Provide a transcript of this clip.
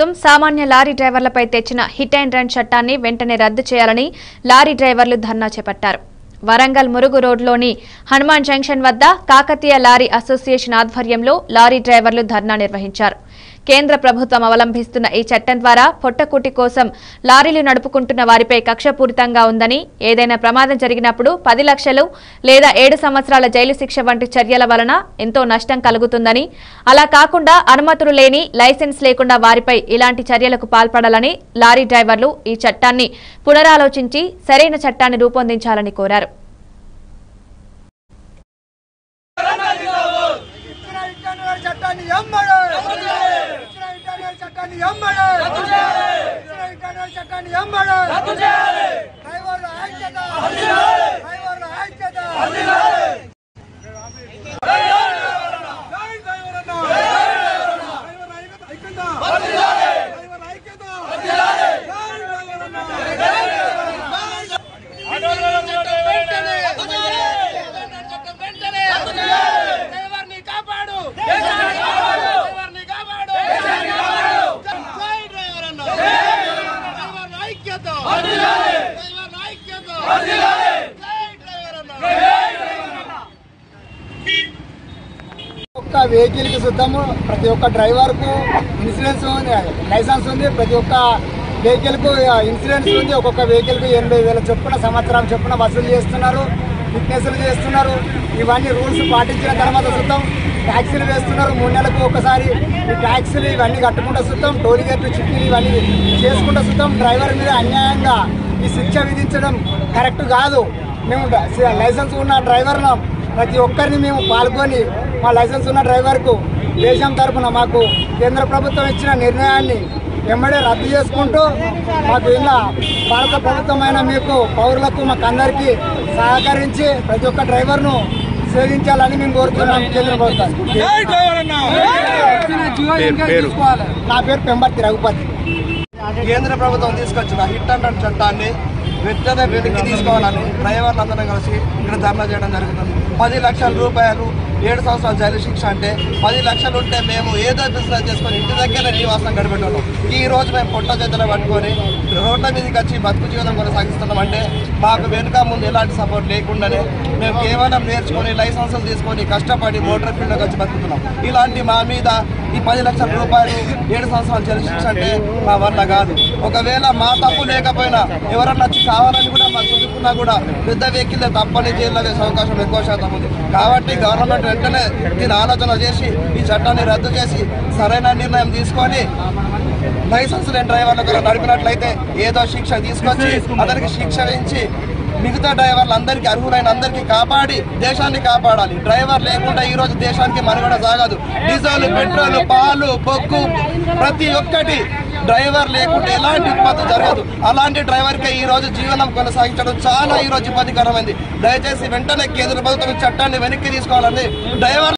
ప్రభుత్వం సామాన్య లారీ డ్రైవర్లపై తెచ్చిన హిట్ అండ్ రన్ చట్టాన్ని వెంటనే రద్దు చేయాలని లారీ డ్రైవర్లు ధర్నా చేపట్టారు వరంగల్ మురుగు రోడ్లోని హనుమాన్ జంక్షన్ వద్ద కాకతీయ లారీ అసోసియేషన్ ఆధ్వర్యంలో లారీ డ్రైవర్లు ధర్నా నిర్వహించారు కేంద్ర ప్రభుత్వం అవలంబిస్తున్న ఈ చట్టం ద్వారా పొట్టకూటి కోసం లారీలు నడుపుకుంటున్న వారిపై కక్షపూరితంగా ఉందని ఏదైనా ప్రమాదం జరిగినప్పుడు పది లక్షలు లేదా ఏడు సంవత్సరాల జైలు శిక్ష వంటి చర్యల వలన ఎంతో నష్టం కలుగుతుందని అలా కాకుండా అనుమతులు లేని లైసెన్స్ లేకుండా వారిపై ఇలాంటి చర్యలకు పాల్పడాలని లారీ డ్రైవర్లు ఈ చట్టాన్ని పునరాలోచించి సరైన చట్టాన్ని రూపొందించాలని కోరారు ఇచ్చిన ఇంటర్నల్ చట్టాన్ని ఎమ్మడు ఇచ్చిన ఇంటర్నల్ చట్టాన్ని ఎమ్మడు ఇచ్చిన ఇంటర్నల్ చట్టాన్ని ఎమ్మడు డ్రైవర్ల ఐక్యత డ్రైవర్ల ఐక్యత జై డ్రైవర్ అన్న. డ్రైవర్ల ఐక్యత. డ్రైవర్ల ఐక్యత. జై డ్రైవర్ అన్న. డ్రైవర్ని కాపాడు డ్రైవర్ని కాపాడు జై డ్రైవర్ అన్న డ్రైవర్ల ఐక్యత డ్రైవర్ల ఐక్యత జై డ్రైవర్ అన్న ఒక్క వెహికల్ కి చూద్దాము ప్రతి ఒక్క డ్రైవర్ కు ఇన్సూరెన్స్ ఉంది లైసెన్స్ ఉంది ప్రతి ఒక్క వెహికల్ కు ఇన్సూరెన్స్ ఉంది ఒక్కొక్క వెహికల్ కు ఎనభై వేల చొప్పున సంవత్సరం చొప్పున వసూలు చేస్తున్నారు ఫిట్నెస్లు చేస్తున్నారు ఇవన్నీ రూల్స్ పాటించిన తర్వాత చూద్దాం ట్యాక్సీలు వేస్తున్నారు మూడు నెలలకు ఒకసారి ఈ ట్యాక్సీలు ఇవన్నీ కట్టుకుంటూ చూద్దాం టోల్ గేట్లు చిట్టీలు ఇవన్నీ చేసుకుంటూ చూద్దాం డ్రైవర్ మీద అన్యాయంగా ఈ శిక్ష విధించడం కరెక్ట్ కాదు మేము డ- లైసెన్స్ ఉన్న డ్రైవర్ను ప్రతి ఒక్కరిని మేము పాల్గొని మా లైసెన్స్ ఉన్న డ్రైవర్కు దేశం తరపున మాకు కేంద్ర ప్రభుత్వం ఇచ్చిన నిర్ణయాన్ని వెంబడే రద్దు చేసుకుంటూ మాకు ఇలా భారత ప్రభుత్వమైన మీకు పౌరులకు మాకు అందరికీ సహకరించి ప్రతి ఒక్క డ్రైవర్ను సేవించాలని మేము కోరుతున్నాం కేంద్ర ప్రభుత్వాన్ని నా పేరు పెంబర్తి రఘుపతి కేంద్ర ప్రభుత్వం తీసుకొచ్చిన హిట్ అండ్ రన్ చట్టాన్ని వెంటనే వెనక్కి తీసుకోవాలని డ్రైవర్లు అందరం కలిసి ఇక్కడ ధర్నా చేయడం జరుగుతుంది పది లక్షల రూపాయలు ఏడు సంవత్సరాల జైలు శిక్ష అంటే పది లక్షలు ఉంటే మేము ఏదో బిజినెస్ చేసుకొని ఇంటి దగ్గర నివాసం గడిపెట్టాం ఈ రోజు మేము పొట్ట చేతులు పట్టుకొని రోడ్ల మీదకి వచ్చి బతుకు జీవితం కొనసాగిస్తున్నాం అంటే మాకు వెనుక ముందు ఎలాంటి సపోర్ట్ లేకుండానే మేము కేవలం నేర్చుకొని లైసెన్సులు తీసుకొని కష్టపడి మోటార్ ఫీల్డ్లోకి వచ్చి బతుకుతున్నాం ఇలాంటి మా మీద ఈ పది లక్షల రూపాయలు ఏడు సంవత్సరాలు జైలు శిక్ష అంటే మా వల్ల కాదు ఒకవేళ మా తప్పు లేకపోయినా ఎవరన్నా వచ్చి కావాలని కూడా మాకు చూసుకున్నా కూడా పెద్ద వెహికల్ తప్పని జైల్లో వేసే అవకాశం ఎక్కువ శాతం ఉంది కాబట్టి గవర్నమెంట్ వెంటనే దీని ఆలోచన చేసి ఈ చట్టాన్ని రద్దు చేసి సరైన నిర్ణయం తీసుకొని లైసెన్స్ లేని డ్రైవర్లకు కనుక నడిపినట్లయితే ఏదో శిక్ష తీసుకొచ్చి అతనికి శిక్ష వేయించి మిగతా డ్రైవర్లు అందరికీ అర్హులైన అందరికీ కాపాడి దేశాన్ని కాపాడాలి డ్రైవర్ లేకుండా ఈ రోజు దేశానికి మనుగడ సాగదు డీజిల్ పెట్రోల్ పాలు బొగ్గు ప్రతి ఒక్కటి డ్రైవర్ లేకుండా ఎలాంటి ఉత్పత్తి జరగదు అలాంటి డ్రైవర్కే ఈ రోజు జీవనం కొనసాగించడం చాలా ఈ రోజు ఇబ్బందికరమైంది దయచేసి వెంటనే కేంద్ర ప్రభుత్వం ఈ చట్టాన్ని వెనక్కి తీసుకోవాలని డ్రైవర్